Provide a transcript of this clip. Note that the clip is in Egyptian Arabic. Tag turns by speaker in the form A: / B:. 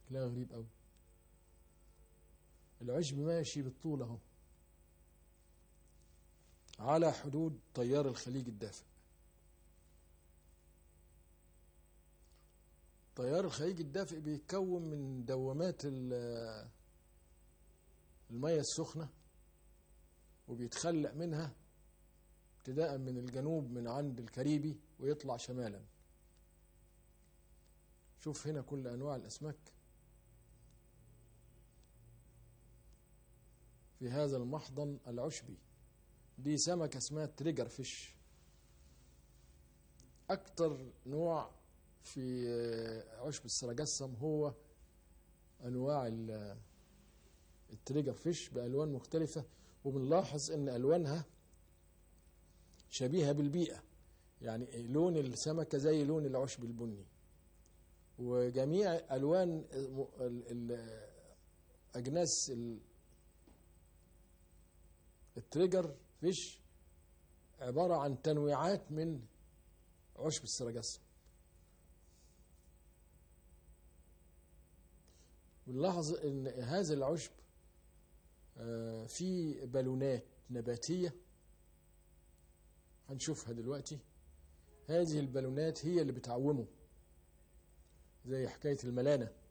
A: شكلها غريب قوي العشب ماشي بالطول اهو على حدود تيار الخليج الدافئ تيار الخليج الدافئ بيتكون من دوامات ال- المية السخنة وبيتخلق منها ابتداء من الجنوب من عند الكاريبي ويطلع شمالا شوف هنا كل انواع الاسماك في هذا المحضن العشبي دي سمكة اسمها تريجر فيش أكتر نوع في عشب السرجسم هو أنواع ال- التريجر فيش بألوان مختلفة وبنلاحظ إن ألوانها شبيهة بالبيئة يعني لون السمكة زي لون العشب البني وجميع ألوان ال- ال- أجناس ال- التريجر فيش عبارة عن تنويعات من عشب السرجسم بنلاحظ ان هذا العشب آه، فيه بالونات نباتية هنشوفها دلوقتي هذه البالونات هي اللي بتعومه زي حكاية الملانة